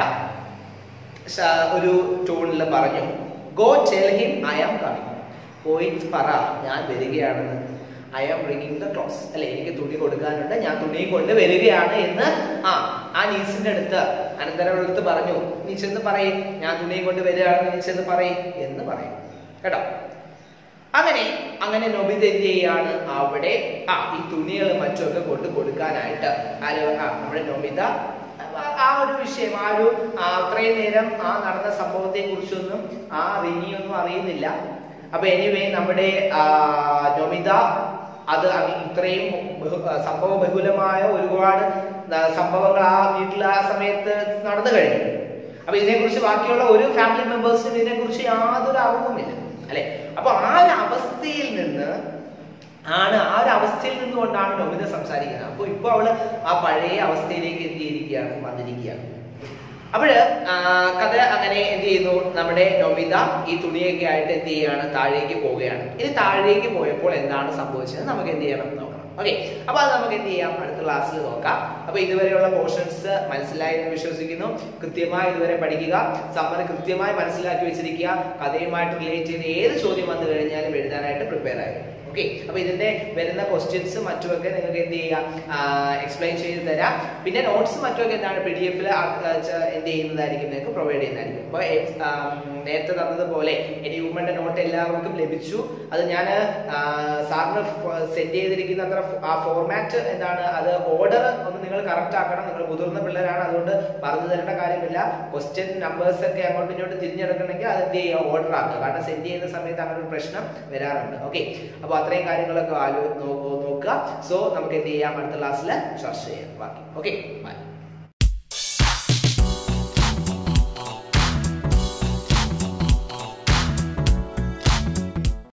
ഒരു ടൂണിൽ പറഞ്ഞു go tell him I am coming പോയി പറ ഞാൻ വരികയാണെന്ന് I am bringing the clothes അല്ലെ എനിക്ക് തുണി കൊടുക്കാനുണ്ട് ഞാൻ തുണി കൊണ്ട് വരികയാണ് എന്ന് ആ ആ നീസിന്റെ അടുത്ത് അനന്തരം അടുത്ത് പറഞ്ഞു നീ ചെന്ന് പറയും ഞാൻ തുണി കൊണ്ട് വരികയാണെന്ന് നീ ചെന്ന് പറയും എന്ന് പറയും കേട്ടോ അങ്ങനെ അങ്ങനെ നൊബിത എന്ത് ചെയ്യാണ് അവിടെ ആ ഈ തുണികൾ മറ്റൊക്കെ കൊണ്ട് കൊടുക്കാനായിട്ട് ആര് ആ നമ്മുടെ നൊബിത ആ- ആ ഒരു വിഷയം ആ ഒരു ആ അത്രയും നേരം ആ നടന്ന സംഭവത്തെ കുറിച്ചൊന്നും ആ റിനിയൊന്നും അറിയുന്നില്ല അപ്പൊ എനിവേ നമ്മുടെ ആ, നൊബിത അത് അങ്ങ് ഇത്രയും ബഹു- ആ, സംഭവ ബഹുലമായ ഒരുപാട് ആ, സംഭവങ്ങൾ ആ വീട്ടിൽ ആ സമയത്ത് നടന്നു കഴിഞ്ഞു അപ്പൊ ഇതിനെക്കുറിച്ച് ബാക്കിയുള്ള ഒരു ഫാമിലി മെമ്പേഴ്സിനും ഇതിനെക്കുറിച്ച് യാതൊരു അറിവുമില്ല അല്ലെ അപ്പൊ ആ ഒരു അവസ്ഥയിൽ നിന്ന് ആണ് ആ ഒരു അവസ്ഥയിൽ നിന്നുകൊണ്ടാണ് നൊമിത സംസാരിക്കുന്നത് അപ്പൊ ഇപ്പൊ അവള് ആ പഴയ അവസ്ഥയിലേക്ക് എന്ത് ചെയ്തിരിക്കുകയാണ് വന്നിരിക്കുകയാണ് അപ്പോഴ് കഥ അങ്ങനെ എന്ത് ചെയ്യുന്നു നമ്മുടെ നൊമിത ഈ തുണിയൊക്കെ ആയിട്ട് എന്ത് ചെയ്യാണ് താഴേക്ക് പോവുകയാണ് ഇനി താഴേക്ക് പോയപ്പോൾ എന്താണ് സംഭവിച്ചത് നമുക്ക് എന്ത് ചെയ്യണം നോക്കണം ഓക്കെ അപ്പൊ അത് നമുക്ക് എന്ത് ചെയ്യാം അടുത്ത ക്ലാസ്സിൽ നോക്കാം അപ്പൊ ഇതുവരെയുള്ള പോർഷൻസ് മനസ്സിലായി എന്ന് വിശ്വസിക്കുന്നു കൃത്യമായി ഇതുവരെ പഠിക്കുക സമ്മർ കൃത്യമായി മനസ്സിലാക്കി വെച്ചിരിക്കുക കഥയുമായിട്ട് റിലേറ്റ് ചെയ്ത് ഏത് ചോദ്യം വന്നു കഴിഞ്ഞാലും എഴുതാനായിട്ട് പ്രിപ്പയർ ആയി ഓക്കെ അപ്പൊ ഇതിന്റെ വരുന്ന ക്വസ്റ്റ്യൻസ് മറ്റുമൊക്കെ നിങ്ങൾക്ക് എന്ത് ചെയ്യാം എക്സ്പ്ലെയിൻ ചെയ്ത് തരാം പിന്നെ നോട്ട്സ് മറ്റുമൊക്കെ എന്താണ് പി ഡി എഫിൽ എന്ത് ചെയ്യുന്നതായിരിക്കും നിങ്ങൾക്ക് പ്രൊവൈഡ് ചെയ്യുന്നതായിരിക്കും അപ്പോൾ നേരത്തെ തന്നതുപോലെ എനി ഹ്യൂമന്റെ നോട്ട് എല്ലാവർക്കും ലഭിച്ചു അത് ഞാൻ സാറിന് സെൻഡ് ചെയ്തിരിക്കുന്ന അത്ര ആ ഫോർമാറ്റ് എന്താണ് അത് ഓർഡർ ഒന്ന് നിങ്ങൾ കറക്റ്റ് ആക്കണം നിങ്ങൾ മുതിർന്ന പിള്ളേരാണ് അതുകൊണ്ട് പറഞ്ഞു തരേണ്ട കാര്യമില്ല ക്വസ്റ്റ്യൻ നമ്പേഴ്സ് ഒക്കെ അങ്ങോട്ടും ഇങ്ങോട്ടും തിരിഞ്ഞെടുക്കണമെങ്കിൽ അത് എന്ത് ചെയ്യുക ഓർഡർ ആക്കുക കാരണം സെൻഡ് ചെയ്യുന്ന സമയത്ത് അങ്ങനെ ഒരു പ്രശ്നം വരാറുണ്ട് ഓക്കെ അപ്പോൾ അത്രയും കാര്യങ്ങളൊക്കെ ആലോ നോ- നോക്കുക സോ നമുക്ക് എന്ത് ചെയ്യാം അടുത്ത ക്ലാസ്സിൽ ചർച്ച ചെയ്യാം ബാക്കി ഓക്കെ ബൈ